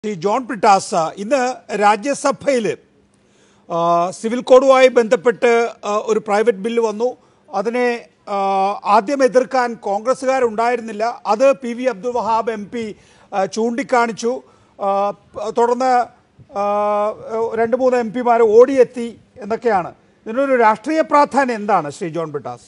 ശ്രീ ജോൺ ബ്രിട്ടാസ് ഇന്ന് രാജ്യസഭയിൽ സിവിൽ കോഡുമായി ബന്ധപ്പെട്ട് ആ, ഒരു പ്രൈവറ്റ് ബില്ല് വന്നു അതിനെ ആ, ആദ്യം എതിർക്കാൻ കോൺഗ്രസ്സുകാരുണ്ടായിരുന്നില്ല അത് P V Abdul Wahab M P ചൂണ്ടിക്കാണിച്ചു ആ, പ- തുടർന്ന് ആ, രണ്ട് മൂന്ന് എം പിമാർ ഓടിയെത്തി എന്നൊക്കെയാണ് ഇതിനൊരു രാഷ്ട്രീയ പ്രാധാന്യം എന്താണ് ശ്രീ ജോൺ ബ്രിട്ടാസ്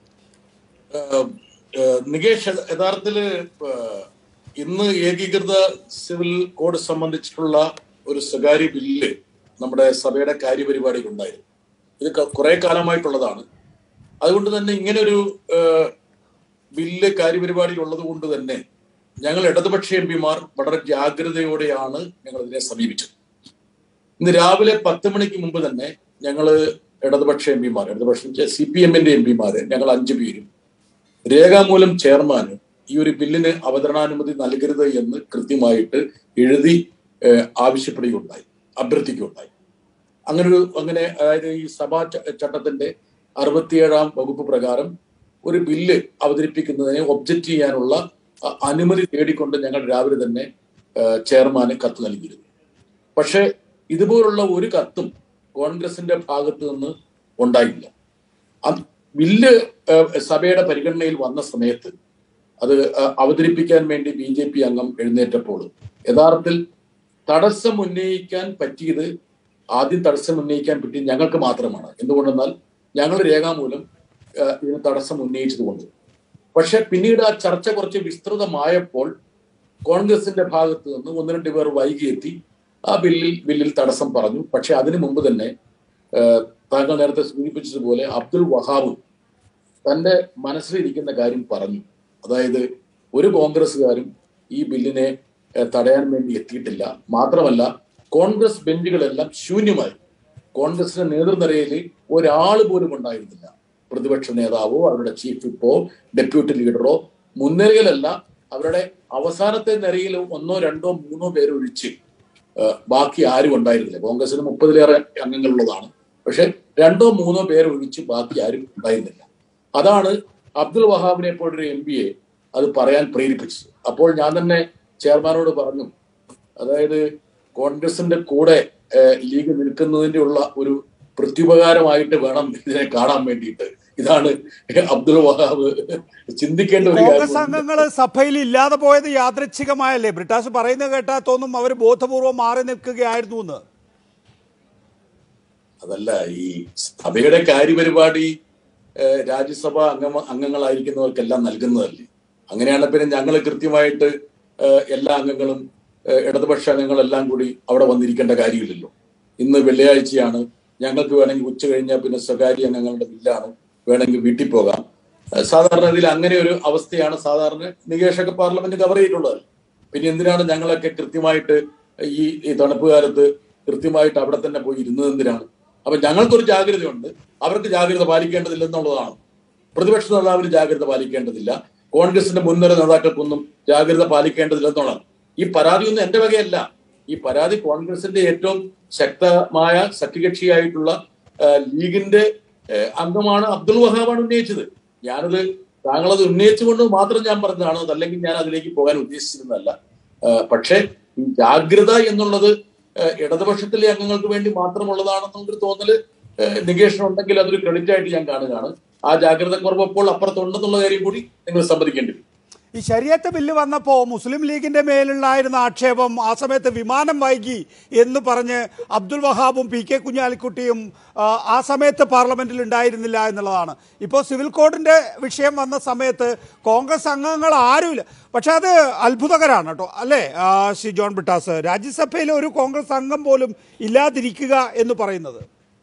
ഏഹ് ഏഹ് നികേഷ് യഥാർത്ഥത്തില് ഏഹ് ഇന്ന് ഏകീകൃത സിവിൽ കോഡ് സംബന്ധിച്ചിട്ടുള്ള ഒരു സ്വകാര്യ ബില്ല് നമ്മുടെ സഭയുടെ കാര്യപരിപാടിയിൽ ഉണ്ടായിരുന്നു ഇത് ക- കുറെ കാലമായിട്ടുള്ളതാണ് അതുകൊണ്ട് തന്നെ ഇങ്ങനെ ഒരു ഏഹ് ബില്ല് കാര്യപരിപാടിയിൽ ഉള്ളത് കൊണ്ട് തന്നെ ഞങ്ങൾ ഇടതുപക്ഷ എം പിമാർ വളരെ ജാഗ്രതയോടെയാണ് ഞങ്ങൾ ഇതിനെ സമീപിച്ചത് ഇന്ന് രാവിലെ പത്ത് മണിക്ക് മുമ്പ് തന്നെ ഞങ്ങൾ ഇടതുപക്ഷ എം പിമാർ ഇടതുപക്ഷം സി പി എമ്മിന്റെ എം പിമാര് ഞങ്ങൾ അഞ്ചു പേരും രേഖാമൂലം ചെയർമാന് ഈ ഒരു ബില്ലിന് അവതരണാനുമതി നൽകരുത് എന്ന് കൃത്യമായിട്ട് എഴുതി ഏഹ്, ആവശ്യപ്പെടുകയുണ്ടായി അഭ്യർത്ഥിക്കുകയുണ്ടായി അങ്ങനെ ഒരു അങ്ങനെ അതായത് ഈ സഭാ ച- ചട്ടത്തിന്റെ അറുപത്തിയേഴാം വകുപ്പ് പ്രകാരം ഒരു ബില്ല് അവതരിപ്പിക്കുന്നതിനെ ഒബ്ജക്റ്റ് ചെയ്യാനുള്ള അ- അനുമതി തേടിക്കൊണ്ട് ഞങ്ങൾ രാവിലെ തന്നെ ഏഹ്, ചെയർമാന് കത്ത് നൽകിയിരുന്നു പക്ഷേ ഇതുപോലുള്ള ഒരു കത്തും കോൺഗ്രസിന്റെ ഭാഗത്ത് നിന്ന് ഉണ്ടായില്ല അത് ബില്ല് ഏഹ്, സഭയുടെ പരിഗണനയിൽ വന്ന സമയത്ത് അത് ഏഹ്, അവതരിപ്പിക്കാൻ വേണ്ടി ബി ജെ പി അംഗം എഴുന്നേറ്റപ്പോൾ യഥാർത്ഥത്തിൽ തടസ്സം ഉന്നയിക്കാൻ പറ്റിയത് ആദ്യം തടസ്സം ഉന്നയിക്കാൻ പറ്റിയത് ഞങ്ങൾക്ക് മാത്രമാണ് എന്തുകൊണ്ടെന്നാൽ ഞങ്ങൾ രേഖാമൂലം ഏഹ്, ഇതിന് തടസ്സം ഉന്നയിച്ചതുകൊണ്ട് പക്ഷെ പിന്നീട് ആ ചർച്ച കുറച്ച് വിസ്തൃതമായപ്പോൾ കോൺഗ്രസിന്റെ ഭാഗത്ത് നിന്ന് ഒന്ന് രണ്ട് പേർ വൈകിയെത്തി ആ ബില്ലിൽ ബില്ലിൽ തടസ്സം പറഞ്ഞു പക്ഷെ അതിനു മുമ്പ് തന്നെ ഏഹ്, താങ്കൾ നേരത്തെ സൂചിപ്പിച്ചതുപോലെ അബ്ദുൽ വഹാബ് തന്റെ മനസ്സിലിരിക്കുന്ന കാര്യം പറഞ്ഞു അതായത് ഒരു കോൺഗ്രസ്സുകാരും ഈ ബില്ലിനെ ഏഹ്, തടയാൻ വേണ്ടി എത്തിയിട്ടില്ല മാത്രമല്ല കോൺഗ്രസ് ബെഞ്ചുകളെല്ലാം ശൂന്യമായി കോൺഗ്രസിന്റെ നേതൃനിരയിൽ ഒരാൾ പോലും ഉണ്ടായിരുന്നില്ല പ്രതിപക്ഷ നേതാവോ അവരുടെ ചീഫ് വിപ്പോ ഡെപ്യൂട്ടി ലീഡറോ മുൻനിരയിലല്ല അവരുടെ അവസാനത്തെ നിരയിൽ ഒന്നോ രണ്ടോ മൂന്നോ പേരൊഴിച്ച് ഏഹ്, ബാക്കി ആരും ഉണ്ടായിരുന്നില്ല കോൺഗ്രസിന് മുപ്പതിലേറെ അംഗങ്ങളുള്ളതാണ് പക്ഷെ രണ്ടോ മൂന്നോ പേരൊഴിച്ച് ബാക്കി ആരും ഉണ്ടായിരുന്നില്ല അതാണ് അബ്ദുൽ വഹാബിനെ പോലൊരു എം പിയെ അത് പറയാൻ പ്രേരിപ്പിച്ചത് അപ്പോൾ ഞാൻ തന്നെ ചെയർമാനോട് പറഞ്ഞു അതായത് കോൺഗ്രസിന്റെ കൂടെ ഏഹ്, ലീഗ് നിൽക്കുന്നതിന്റെ ഉള്ള ഒരു പ്രത്യുപകാരമായിട്ട് വേണം ഇതിനെ കാണാൻ വേണ്ടിയിട്ട് ഇതാണ് അബ്ദുൽ വഹാബ് ചിന്തിക്കേണ്ട ഒരു കോൺഗ്രസ് കാര്യം അംഗങ്ങൾ സഭയിൽ ഇല്ലാതെ പോയത് യാദൃച്ഛികമായല്ലേ ബ്രിട്ടാസ് പറയുന്നത് കേട്ടാൽ തോന്നും അവർ ബോധപൂർവം മാറി നിൽക്കുകയായിരുന്നു എന്ന് അതല്ല ഈ സഭയുടെ കാര്യപരിപാടി ഏഹ്, രാജ്യസഭ അംഗമ അംഗങ്ങളായിരിക്കുന്നവർക്കെല്ലാം നൽകുന്നതല്ലേ അങ്ങനെയാണ് പിന്നെ ഞങ്ങൾ കൃത്യമായിട്ട് ഏഹ്, എല്ലാ അംഗങ്ങളും ഏഹ്, ഇടതുപക്ഷ അംഗങ്ങളെല്ലാം കൂടി അവിടെ വന്നിരിക്കേണ്ട കാര്യമില്ലല്ലോ ഇന്ന് വെള്ളിയാഴ്ചയാണ് ഞങ്ങൾക്ക് വേണമെങ്കിൽ ഉച്ച കഴിഞ്ഞാൽ പിന്നെ സ്വകാര്യ അംഗങ്ങളുടെ ബില്ലാണ് വേണമെങ്കിൽ വീട്ടിൽ പോകാം ഏഹ്, സാധാരണ ഇതിൽ അങ്ങനെ ഒരു അവസ്ഥയാണ് സാധാരണ നികേഷൊക്കെ പാർലമെന്റ് കവർ ചെയ്തിട്ടുള്ളത് പിന്നെ എന്തിനാണ് ഞങ്ങളൊക്കെ കൃത്യമായിട്ട് ഈ ഈ തണുപ്പ് കാലത്ത് കൃത്യമായിട്ട് അവിടെ തന്നെ പോയി ഇരുന്നത് എന്തിനാണ് അപ്പൊ ഞങ്ങൾക്കൊരു ജാഗ്രതയുണ്ട് അവർക്ക് ജാഗ്രത പാലിക്കേണ്ടതില്ലെന്നുള്ളതാണ് പ്രതിപക്ഷ നേതാവിന് ജാഗ്രത പാലിക്കേണ്ടതില്ല കോൺഗ്രസിന്റെ മുൻനിര നേതാക്കൾക്കൊന്നും ജാഗ്രത പാലിക്കേണ്ടതില്ലെന്നുള്ളതാണ് ഈ പരാതിയൊന്നും എന്റെ വകയല്ല ഈ പരാതി കോൺഗ്രസിന്റെ ഏറ്റവും ശക്തമായ സഖ്യകക്ഷിയായിട്ടുള്ള ആ, ലീഗിന്റെ ആ, അംഗമാണ് അബ്ദുൾ വഹാബാണ് ഉന്നയിച്ചത് ഞാനത് താങ്കളത് ഉന്നയിച്ചുകൊണ്ട് മാത്രം ഞാൻ പറഞ്ഞതാണ് അതല്ലെങ്കിൽ ഞാൻ അതിലേക്ക് പോകാൻ ഉദ്ദേശിച്ചിരുന്നതല്ല ആ, പക്ഷേ ഈ ജാഗ്രത എന്നുള്ളത് ആ, ഇടതുപക്ഷത്തിലെ അംഗങ്ങൾക്ക് വേണ്ടി മാത്രമുള്ളതാണെന്നുള്ളൊരു തോന്നല് ആ, നികേഷിനുണ്ടെങ്കിൽ അതൊരു ക്രെഡിറ്റ് ആയിട്ട് ഞാൻ കാണുകയാണ് ആ ജാഗ്രത കുറവ് അപ്പോൾ അപ്പുറത്തുണ്ടെന്നുള്ള കാര്യം കൂടി നിങ്ങൾ സമ്മതിക്കേണ്ടി വരും ഈ ശരിയത്ത് ബില്ല് വന്നപ്പോൾ മുസ്ലിം ലീഗിന്റെ മേലുണ്ടായിരുന്ന ആക്ഷേപം ആ സമയത്ത് വിമാനം വൈകി എന്ന് പറഞ്ഞ് അബ്ദുൽ വഹാബും പി കെ കുഞ്ഞാലിക്കുട്ടിയും ആ, ആ സമയത്ത് പാർലമെന്റിൽ ഉണ്ടായിരുന്നില്ല എന്നുള്ളതാണ് ഇപ്പോൾ സിവിൽ കോഡിന്റെ വിഷയം വന്ന സമയത്ത് കോൺഗ്രസ് അംഗങ്ങൾ ആരുമില്ല പക്ഷെ അത് അത്ഭുതകരമാണ് കേട്ടോ അല്ലേ ആ, ശ്രീ ജോൺ ബിട്ടാസ് രാജ്യസഭയിൽ ഒരു കോൺഗ്രസ് അംഗം പോലും ഇല്ലാതിരിക്കുക എന്ന് പറയുന്നത്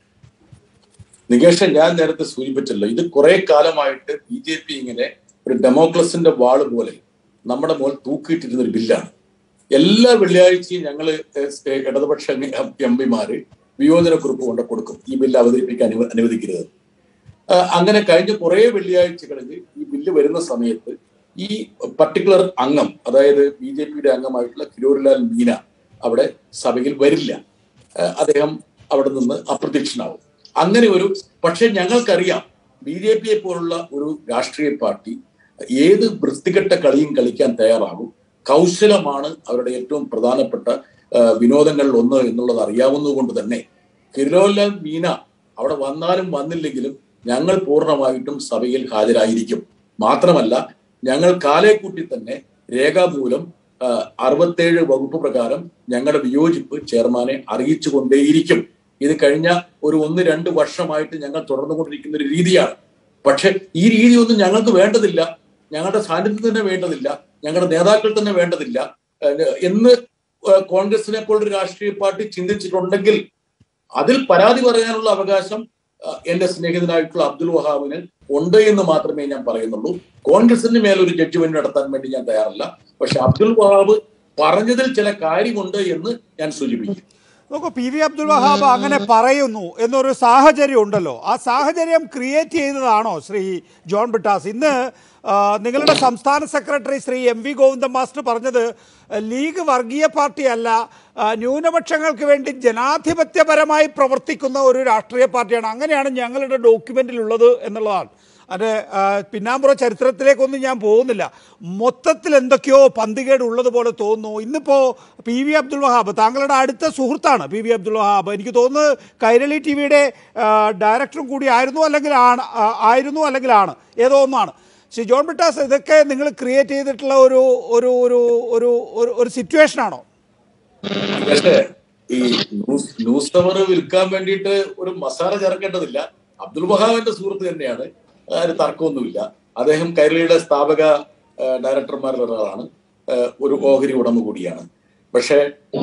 നികേഷ് ഞാൻ നേരത്തെ സൂചിപ്പിച്ചല്ലോ ഇത് കുറെ കാലമായിട്ട് ബി ജെ പി ഇങ്ങനെ ഒരു ഡെമോക്രസിന്റെ വാള് പോലെ നമ്മുടെ മുകൾ തൂക്കിയിട്ടിരുന്ന ഒരു ബില്ലാണ് എല്ലാ വെള്ളിയാഴ്ചയും ഞങ്ങൾ ഇടതുപക്ഷ എം പിമാര് വിയോജനക്കുറിപ്പ് കൊണ്ട് കൊടുക്കും ഈ ബില്ല് അവതരിപ്പിക്കാൻ അനുവ- അനുവദിക്കരുത് ആ, അങ്ങനെ കഴിഞ്ഞ കുറെ വെള്ളിയാഴ്ചകളിൽ ഈ ബില്ല് വരുന്ന സമയത്ത് ഈ പർട്ടിക്കുലർ അംഗം അതായത് ബി ജെ പിയുടെ അംഗമായിട്ടുള്ള കിരോറിലാൽ മീന അവിടെ സഭയിൽ വരില്ല ആ, അദ്ദേഹം അവിടെ നിന്ന് അപ്രത്യക്ഷനാവും അങ്ങനെ ഒരു പക്ഷെ ഞങ്ങൾക്കറിയാം ബി ജെ പിയെ പോലുള്ള ഒരു രാഷ്ട്രീയ പാർട്ടി ഏത് വൃത്തികെട്ട കളിയും കളിക്കാൻ തയ്യാറാകും കൗശലമാണ് അവരുടെ ഏറ്റവും പ്രധാനപ്പെട്ട ആ, വിനോദങ്ങളിൽ ഒന്ന് എന്നുള്ളത് അറിയാവുന്നത് കൊണ്ട് തന്നെ കിരോല മീന അവിടെ വന്നാലും വന്നില്ലെങ്കിലും ഞങ്ങൾ പൂർണ്ണമായിട്ടും സഭയിൽ ഹാജരായിരിക്കും മാത്രമല്ല ഞങ്ങൾ കാലേക്കൂട്ടി തന്നെ രേഖാമൂലം ആ, അറുപത്തേഴ് വകുപ്പ് പ്രകാരം ഞങ്ങളുടെ വിയോജിപ്പ് ചെയർമാനെ അറിയിച്ചുകൊണ്ടേയിരിക്കും ഇത് കഴിഞ്ഞ ഒരു ഒന്ന് രണ്ട് വർഷമായിട്ട് ഞങ്ങൾ തുടർന്നുകൊണ്ടിരിക്കുന്ന ഒരു രീതിയാണ് പക്ഷെ ഈ രീതിയൊന്നും ഞങ്ങൾക്ക് വേണ്ടതില്ല ഞങ്ങളുടെ സാന്നിധ്യം തന്നെ വേണ്ടതില്ല ഞങ്ങളുടെ നേതാക്കൾ തന്നെ വേണ്ടതില്ല ഏഹ് എന്ന് ഏഹ് കോൺഗ്രസിനെ പോലൊരു രാഷ്ട്രീയ പാർട്ടി ചിന്തിച്ചിട്ടുണ്ടെങ്കിൽ അതിൽ പരാതി പറയാനുള്ള അവകാശം ഏഹ് എന്റെ സ്നേഹിതനായിട്ടുള്ള അബ്ദുൽ വഹാബിന് ഉണ്ട് എന്ന് മാത്രമേ ഞാൻ പറയുന്നുള്ളൂ കോൺഗ്രസിന് മേലൊരു ജഡ്ജ്മെന്റ് നടത്താൻ വേണ്ടി ഞാൻ തയ്യാറല്ല പക്ഷെ അബ്ദുൽ വഹാബ് പറഞ്ഞതിൽ ചില കാര്യമുണ്ട് എന്ന് ഞാൻ സൂചിപ്പിക്കും നോക്കൂ പി വി അബ്ദുൽ വഹാബ് അങ്ങനെ പറയുന്നു എന്നൊരു സാഹചര്യം ഉണ്ടല്ലോ ആ സാഹചര്യം ക്രിയേറ്റ് ചെയ്തതാണോ ശ്രീ ജോൺ ബിട്ടാസ് ഇന്ന് ആ, നിങ്ങളുടെ സംസ്ഥാന secretary Shri M V Govindan master പറഞ്ഞത് ലീഗ് വർഗീയ പാർട്ടിയല്ല ആ, ന്യൂനപക്ഷങ്ങൾക്ക് വേണ്ടി ജനാധിപത്യപരമായി പ്രവർത്തിക്കുന്ന ഒരു രാഷ്ട്രീയ പാർട്ടിയാണ് അങ്ങനെയാണ് ഞങ്ങളുടെ ഡോക്യുമെന്റിലുള്ളത് എന്നുള്ളതാണ് അത് ആ, പിന്നാമ്പുറ ചരിത്രത്തിലേക്കൊന്നും ഞാൻ പോകുന്നില്ല മൊത്തത്തിൽ എന്തൊക്കെയോ പന്തികേട് ഉള്ളതുപോലെ തോന്നുന്നു ഇന്നിപ്പോ പി വി അബ്ദുൽ വഹാബ് താങ്കളുടെ അടുത്ത സുഹൃത്താണ് പി വി അബ്ദുൽ വഹാബ് എനിക്ക് തോന്നുന്നു കൈരളി ടി വിയുടെ ഡയറക്ടറും കൂടി ആയിരുന്നു അല്ലെങ്കിൽ ആണ് ആ, ആയിരുന്നു അല്ലെങ്കിൽ ആണ് ഏതോ ഒന്നാണ് ശ്രീ ജോൺ ബിട്ടാസ് ഇതൊക്കെ നിങ്ങൾ ക്രിയേറ്റ് ചെയ്തിട്ടുള്ള ഒരു ഒരു ഒരു ഒരു ഒരു- ഒരു സിറ്റുവേഷൻ ആണോ പക്ഷേ ഈ ന്യൂസ് ന്യൂസ് ടവർ വിൽക്കാൻ വേണ്ടിയിട്ട് ഒരു മസാല ചേർക്കേണ്ടതില്ല അബ്ദുൽ വഹാബിന്റെ സുഹൃത്ത് തന്നെയാണ് അതിന് തർക്കമൊന്നുമില്ല അദ്ദേഹം കൈരളിയുടെ സ്ഥാപക ആ, ഡയറക്ടർമാരിൽ ഒരാളാണ് ആ, ഒരു ഓഹരി ഉടമ കൂടിയാണ് പക്ഷേ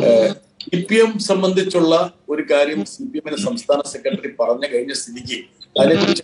സി പി എം സംബന്ധിച്ചുള്ള ഒരു കാര്യം സി പി എമ്മിന്റെ സംസ്ഥാന സെക്രട്ടറി പറഞ്ഞു കഴിഞ്ഞ സ്ഥിതിക്ക് അതിനെക്കുറിച്ച്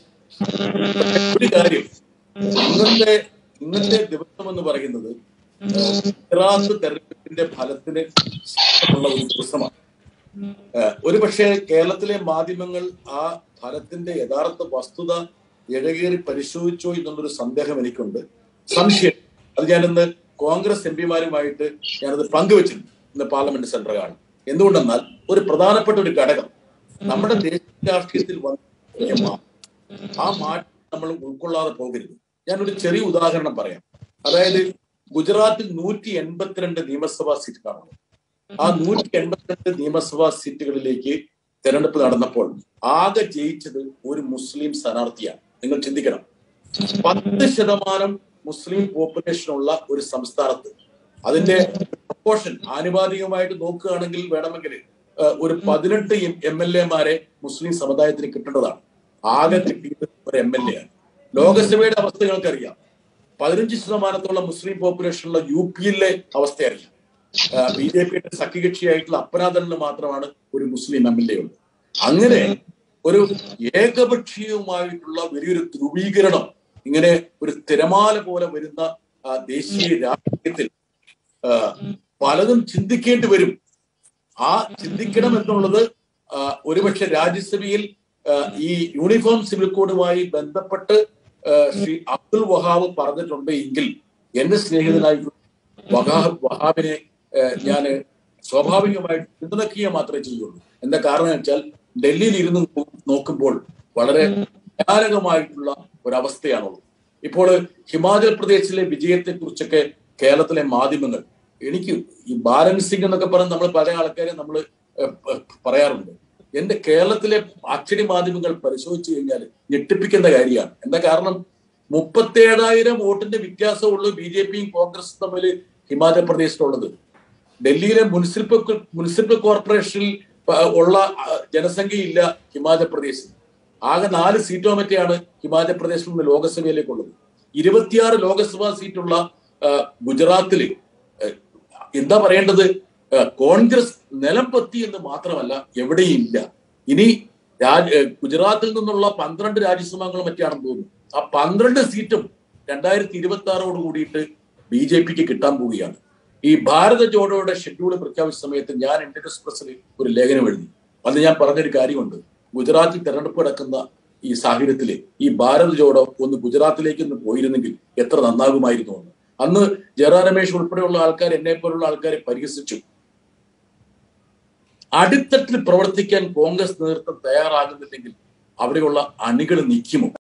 ഒരു കാര്യം ഇന്നത്തെ ഇന്നത്തെ ദിവസം എന്ന് പറയുന്നത് ഏഹ്, ഗുജറാത്ത് തെരഞ്ഞെടുപ്പിന്റെ ഫലത്തിന് ശേഷമുള്ള ഒരു ദിവസമാണ് ഏഹ്, ഒരുപക്ഷെ കേരളത്തിലെ മാധ്യമങ്ങൾ ആ ഫലത്തിന്റെ യഥാർത്ഥ വസ്തുത ഇഴകേറി പരിശോധിച്ചോ എന്നുള്ളൊരു സന്ദേഹം എനിക്കുണ്ട് സംശയം അത് ഞാനിന്ന് കോൺഗ്രസ് എം പിമാരുമായിട്ട് ഞാനത് പങ്കുവച്ചിട്ടുണ്ട് ഇന്ന് പാർലമെന്റ് സെന്ററിലാണ് എന്തുകൊണ്ടെന്നാൽ ഒരു പ്രധാനപ്പെട്ട ഒരു ഘടകം നമ്മുടെ ദേശീയ രാഷ്ട്രീയത്തിൽ വന്ന വലിയ മാറ്റം. ആ മാറ്റം നമ്മൾ ഉൾക്കൊള്ളാതെ പോകരുത് ഞാനൊരു ചെറിയ ഉദാഹരണം പറയാം അതായത് ഗുജറാത്തിൽ നൂറ്റി എൺപത്തിരണ്ട് നിയമസഭാ സീറ്റുകളാണ് ആ നൂറ്റി എൺപത്തിരണ്ട് നിയമസഭാ സീറ്റുകളിലേക്ക് തെരഞ്ഞെടുപ്പ് നടന്നപ്പോൾ ആകെ ജയിച്ചത് ഒരു മുസ്ലിം സ്ഥാനാർത്ഥിയാണ് നിങ്ങൾ ചിന്തിക്കണം പത്ത് ശതമാനം മുസ്ലിം പോപ്പുലേഷൻ ഉള്ള ഒരു സംസ്ഥാനത്ത് അതിന്റെ പ്രപ്പോർഷൻ ആനുപാതികമായിട്ട് നോക്കുകയാണെങ്കിൽ വേണമെങ്കിൽ ഏഹ്, ഒരു പതിനെട്ട് എം എൽ എമാരെ മുസ്ലിം സമുദായത്തിന് കിട്ടേണ്ടതാണ് ആകെ കിട്ടിയത് ഒരു എം എൽ എ ആണ് ലോകസഭയുടെ അവസ്ഥ നിങ്ങൾക്കറിയാം പതിനഞ്ച് ശതമാനത്തോളം മുസ്ലിം പോപ്പുലേഷനുള്ള യു പിയിലെ അവസ്ഥ അറിയാം ബി ജെ പിയുടെ സഖ്യകക്ഷിയായിട്ടുള്ള അപ്പനാദലിന് മാത്രമാണ് ഒരു മുസ്ലിം എം എൽ എ ഉള്ളത് അങ്ങനെ ഒരു ഏകപക്ഷീയവുമായിട്ടുള്ള വലിയൊരു ധ്രുവീകരണം ഇങ്ങനെ ഒരു തിരമാല പോലെ വരുന്ന ആ, ദേശീയ രാഷ്ട്രീയത്തിൽ ആ, പലതും ചിന്തിക്കേണ്ടി വരും ആ ചിന്തിക്കണം എന്നുള്ളത് ആ, ഒരുപക്ഷെ രാജ്യസഭയിൽ ആ, ഈ യൂണിഫോം സിവിൽ കോഡുമായി ബന്ധപ്പെട്ട് ആ, ശ്രീ അബ്ദുൽ വഹാബ് പറഞ്ഞിട്ടുണ്ട് എങ്കിൽ എന്റെ സ്നേഹിതനായി വഹാബ് വഹാബിനെ ഞാൻ സ്വാഭാവികമായിട്ട് പിന്തുണയ്ക്കുക മാത്രമേ ചെയ്യുള്ളൂ എന്താ കാരണം എന്ന് വെച്ചാൽ ഡൽഹിയിൽ ഇരുന്ന് നോ- നോക്കുമ്പോൾ വളരെ ഭയാനകമായിട്ടുള്ള ഒരവസ്ഥയാണുള്ളത് ഇപ്പോൾ ഹിമാചൽ പ്രദേശിലെ വിജയത്തെ കുറിച്ചൊക്കെ കേരളത്തിലെ മാധ്യമങ്ങൾ എനിക്ക് ഈ ബാലൻ സിംഗ് എന്നൊക്കെ പറഞ്ഞ് നമ്മൾ പല ആൾക്കാരെ നമ്മൾ പറയാറുണ്ട് എന്റെ കേരളത്തിലെ അച്ചടി മാധ്യമങ്ങൾ പരിശോധിച്ചു കഴിഞ്ഞാൽ ഞെട്ടിപ്പിക്കുന്ന കാര്യമാണ് എന്താ കാരണം മുപ്പത്തേഴായിരം വോട്ടിന്റെ വ്യത്യാസമുള്ളൂ ബി ജെ പിയും കോൺഗ്രസും തമ്മിൽ ഹിമാചൽ പ്രദേശിലുള്ളത് ഡൽഹിയിലെ മുനിസിപ്പൽ മുനിസിപ്പൽ കോർപ്പറേഷനിൽ പ- ഉള്ള ആ, ജനസംഖ്യയില്ല ഹിമാചൽ പ്രദേശിൽ ആകെ നാല് സീറ്റോ മറ്റെയാണ് ഹിമാചൽ പ്രദേശിൽ നിന്ന് ലോകസഭയിലേക്കുള്ളത് ഇരുപത്തിയാറ് ലോകസഭാ സീറ്റുള്ള ആ, ഗുജറാത്തില് ആ, എന്താ പറയേണ്ടത് ആ, കോൺഗ്രസ് നിലംപത്തി എന്ന് മാത്രമല്ല എവിടെയും ഇല്ല ഇനി രാജ് ഏ, ഗുജറാത്തിൽ നിന്നുള്ള പന്ത്രണ്ട് രാജ്യസഭകളും മറ്റാണെന്ന് തോന്നുന്നു ആ പന്ത്രണ്ട് സീറ്റും രണ്ടായിരത്തി ഇരുപത്തി ആറോട് കൂടിയിട്ട് ബി ജെ പിക്ക് കിട്ടാൻ പോവുകയാണ് ഈ ഭാരത ജോഡോയുടെ ഷെഡ്യൂൾ പ്രഖ്യാപിച്ച സമയത്ത് ഞാൻ ഇന്ത്യൻ എക്സ്പ്രസിൽ ഒരു ലേഖനം എഴുതി അന്ന് ഞാൻ പറഞ്ഞൊരു കാര്യമുണ്ട് ഗുജറാത്തിൽ തെരഞ്ഞെടുപ്പ് നടക്കുന്ന ഈ സാഹചര്യത്തില് ഈ ഭാരത് ജോഡോ ഒന്ന് ഗുജറാത്തിലേക്ക് ഒന്ന് പോയിരുന്നെങ്കിൽ എത്ര നന്നാകുമായിരുന്നു എന്ന് അന്ന് ജയറാം രമേശ് ഉൾപ്പെടെയുള്ള ആൾക്കാർ എന്നെ പോലുള്ള ആൾക്കാരെ പരിഹസിച്ചു അടിത്തട്ടിൽ പ്രവർത്തിക്കാൻ കോൺഗ്രസ് നേതൃത്വം തയ്യാറാകുന്നില്ലെങ്കിൽ അവിടെയുള്ള അണികൾ നിൽക്കുമോ